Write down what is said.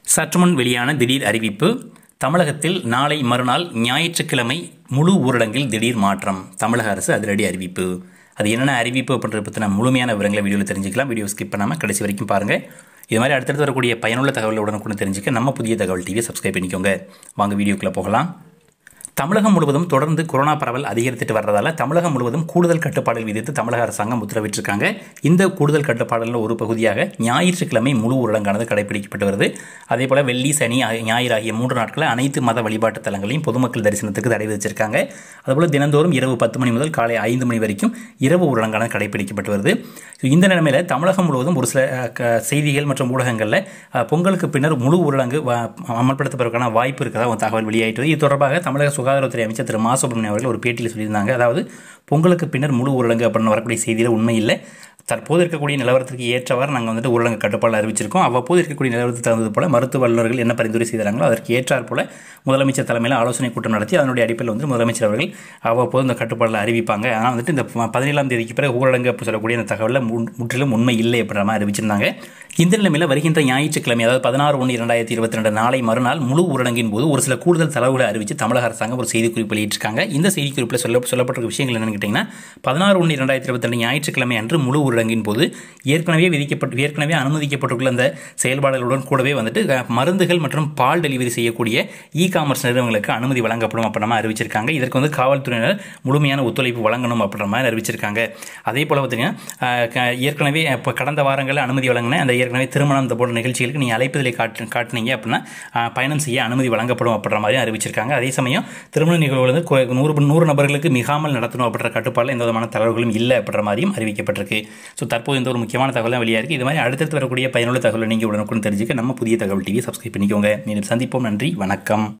சற்றுமுன் வெளியான திடீர் அறிவிப்பு தமிழகத்தில் நாளை மறுநாள் ஞாயிற்றுக்கிழமை முழு ஊரடங்கில் திடீர் மாற்றம் தமிழக அரசு அதிரடி அறிவிப்பு அது என்னென்ன அறிவிப்பு அப்படின்றத பற்றின முழுமையான விவரங்களை வீடியோவில் தெரிஞ்சுக்கலாம் வீடியோ ஸ்கிப் பண்ணாமல் கடைசி வரைக்கும் பாருங்கள் இது மாதிரி அடுத்தடுத்து வரக்கூடிய பயனுள்ள தகவலை உடனுக்குடன் தெரிஞ்சுக்க நம்ம புதிய தகவல் டிவியை சப்ஸ்கிரைப் பண்ணிக்கோங்க வாங்க வீடியோக்குள்ளே போகலாம் தமிழகம் முழுவதும் தொடர்ந்து கொரோனா பரவல் அதிகரித்துட்டு வர்றதால தமிழகம் முழுவதும் கூடுதல் கட்டுப்பாடுகள் விதித்து தமிழக அரசாங்கம் உத்தரவிட்டிருக்காங்க இந்த கூடுதல் கட்டுப்பாடுகளில் ஒரு பகுதியாக ஞாயிற்றுக்கிழமை முழு ஊரடங்கானது கடைபிடிக்கப்பட்டு வருது அதே போல வெள்ளி சனி ஆகிய- ஞாயிறு ஆகிய மூன்று நாட்களில் அனைத்து மத வழிபாட்டு தலங்களையும் பொதுமக்கள் தரிசனத்துக்கு தடை விதிச்சிருக்காங்க அதுபோல் தினந்தோறும் இரவு பத்து மணி முதல் காலை ஐந்து மணி வரைக்கும் இரவு ஊரடங்கானது கடைபிடிக்கப்பட்டு வருது So, இந்த நிலைமையில் தமிழகம் முழுவதும் ஒரு சில அஹ், க- செய்திகள் மற்றும் ஊடகங்களில் அஹ், பொங்கலுக்கு பின்னர் முழு ஊரடங்கு வ- அமல்படுத்தப்படுவதற்கான வாய்ப்பு இருக்கிறதா ஒரு தகவல் வெளியாயிட்டது இது தொடர்பாக தமிழக சுகாதாரத்துறை அமைச்சர் திரு மா சுப்பிரமணியம் அவர்கள் ஒரு பேட்டியில் சொல்லியிருந்தாங்க அதாவது பொங்கலுக்கு பின்னர் முழு ஊரடங்கு அப்படின்னு வரக்கூடிய செய்தியில் உண்மை இல்லை தற்போது இருக்கக்கூடிய நிலவரத்திற்கு ஏற்றவாறு நாங்கள் வந்துட்டு ஊரடங்கு கட்டுப்பாடு அறிவிச்சிருக்கோம் அவ்வப்போது இருக்கக்கூடிய நிலவரத்துக்கு தகுந்தது போல மருத்துவ வல்லுநர்கள் என்ன பரிந்துரை செய்தாங்களோ அதற்கு ஏற்றாற் போல முதலமைச்சர் தலைமையில் ஆலோசனை கூட்டம் நடத்தி அதனுடைய அடிப்படையில் வந்து முதலமைச்சர் அவர்கள் அவ்வப்போது இந்த கட்டுப்பாடுல அறிவிப்பாங்க ஆனால் வந்துட்டு இந்த ப- பதினேழாம் தேதிக்கு பிறகு ஊரடங்கு அப்படி சொல்லக்கூடிய இந்த தகவலில் முன்- முற்றிலும் உண்மை இல்லை அப்படின்ற மாதிரி அறிவிச்சிருந்தாங்க இந்த நிலைமையில் வருகின்ற ஞாயிற்றுக்கிழமை அதாவது பதினாறு ஒன்று இரண்டாயிரத்தி இருபத்தி ரெண்டு நாளை மறுநாள் முழு ஊரடங்கின் போது ஒரு சில கூடுதல் தளவுகளை அறிவித்து தமிழக அரசாங்கம் ஒரு செய்திக்குறிப்பு வெளியிட்டிருக்காங்க இந்த செய்திக்குறிப்பில் சொல்ல சொல்லப்பட்டிருக்க விஷயங்கள் என்னன்னு கேட்டிங்கன்னா பதினாறு ஒன்று இரண்டாயிரத்தி இருபத்தி ரெண்டு ஞாயிற்றுக்கிழமை அன்று முழு ஊரடங்கின் போது ஏற்கனவே விதிக்கப்பட்டு ஏற்கனவே அனுமதிக்கப்பட்டுள்ள அந்த செயல்பாடுகளுடன் கூடவே வந்துட்டு அஹ், மருந்துகள் மற்றும் பால் டெலிவரி செய்யக்கூடிய இ காமர்ஸ் நிறுவனங்களுக்கு அனுமதி வழங்கப்படும் அப்படின்ற மாதிரி அறிவிச்சிருக்காங்க இதற்கு வந்து காவல்துறையினர் முழுமையான ஒத்துழைப்பு வழங்கணும் அப்படின்ற மாதிரி அறிவிச்சிருக்காங்க அதே போல் பார்த்தீங்கன்னா அஹ், க- ஏற்கனவே இப்போ கடந்த வாரங்களில் அனுமதி வழங்கின அந்த ஏற்கனவே திருமணம் இந்த போன்ற நிகழ்ச்சிகளுக்கு நீங்கள் அழைப்பதிலே காட்டு காட்டினீங்க அப்படின்னா அஹ், பயணம் செய்ய அனுமதி வழங்கப்படும் அப்படின்ற மாதிரி அறிவிச்சிருக்காங்க அதே சமயம் திருமண நிகழ்வுகள் வந்து கொ- நூறு நூறு நபர்களுக்கு மிகாமல் நடத்தணும் அப்படின்ற கட்டுப்பாடில் எந்த விதமான தகவல்களும் இல்லை அப்படின்ற மாதிரியும் அறிவிக்கப்பட்டிருக்கு ஸோ தற்போது இந்த ஒரு முக்கியமான தகவல் தான் வெளியாக இருக்குது இது மாதிரி அடுத்தடுத்து வரக்கூடிய பயனுள்ள தகவலை நீங்கள் உடனுக்குடன் தெரிஞ்சுக்க நம்ம புதிய தகவல் டிவி சப்ஸ்கிரைப் பண்ணிக்கோங்க மீண்டும் சந்திப்போம் நன்றி வணக்கம்